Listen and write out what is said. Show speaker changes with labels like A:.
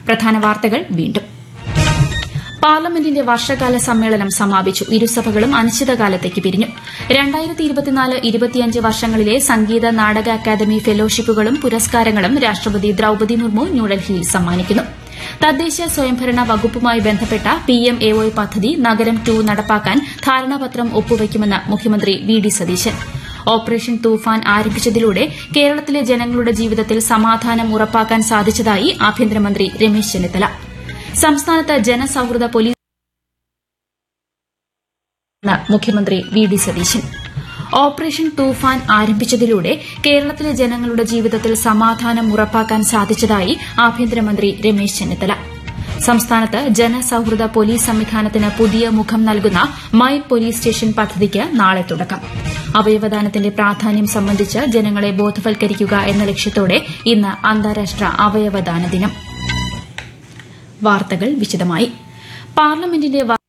A: പ്രധാന വാർത്തകൾ വീണ്ടും പാർലമെന്റിന്റെ വർഷകാല സമ്മേളനം സമാപിച്ചു ഇരുസഭകളും അനിശ്ചിതകാലത്തേക്ക് പിരിഞ്ഞു രണ്ടായിരത്തി ഇരുപത്തിനാല് ഇരുപത്തിയഞ്ച് വർഷങ്ങളിലെ സംഗീത നാടക അക്കാദമി ഫെലോഷിപ്പുകളും പുരസ്കാരങ്ങളും രാഷ്ട്രപതി ദ്രൌപദി മുർമു ന്യൂഡൽഹിയിൽ സമ്മാനിക്കുന്നു തദ്ദേശ സ്വയംഭരണ വകുപ്പുമായി ബന്ധപ്പെട്ട പിഎം എ വൈ പദ്ധതി നഗരം ടു നടപ്പാക്കാൻ ധാരണാപത്രം ഒപ്പുവയ്ക്കുമെന്ന് മുഖ്യമന്ത്രി V D Satheesan operation Toofan ആരംഭിച്ചതിലൂടെ കേരളത്തിലെ ജനങ്ങളുടെ ജീവിതത്തിൽ സമാധാനം ഉറപ്പാക്കാൻ സാധിച്ചതായി ആഭ്യന്തരമന്ത്രി രമേശ് ചെന്നിത്തല സംസ്ഥാനത്ത് ജനസൌഹൃദ പോലീസ് മുഖ്യമന്ത്രി V D Satheesan operation Toofan ആരംഭിച്ചതിലൂടെ കേരളത്തിലെ ജനങ്ങളുടെ ജീവിതത്തിൽ സമാധാനം ഉറപ്പാക്കാൻ സാധിച്ചതായി ആഭ്യന്തരമന്ത്രി രമേശ് ചെന്നിത്തല സംസ്ഥാനത്ത് ജനസൌഹൃദ പോലീസ് സംവിധാനത്തിന് പുതിയ മുഖം നൽകുന്ന മൈ പോലീസ് സ്റ്റേഷൻ പദ്ധതിക്ക് നാളെ തുടക്കം അവയവദാനത്തിന്റെ പ്രാധാന്യം സംബന്ധിച്ച് ജനങ്ങളെ ബോധവൽക്കരിക്കുക എന്ന ലക്ഷ്യത്തോടെ ഇന്ന് അന്താരാഷ്ട്ര അവയവദാന ദിനം വാർത്തകൾ വിശദമായി പാർലമെന്റിന്റെ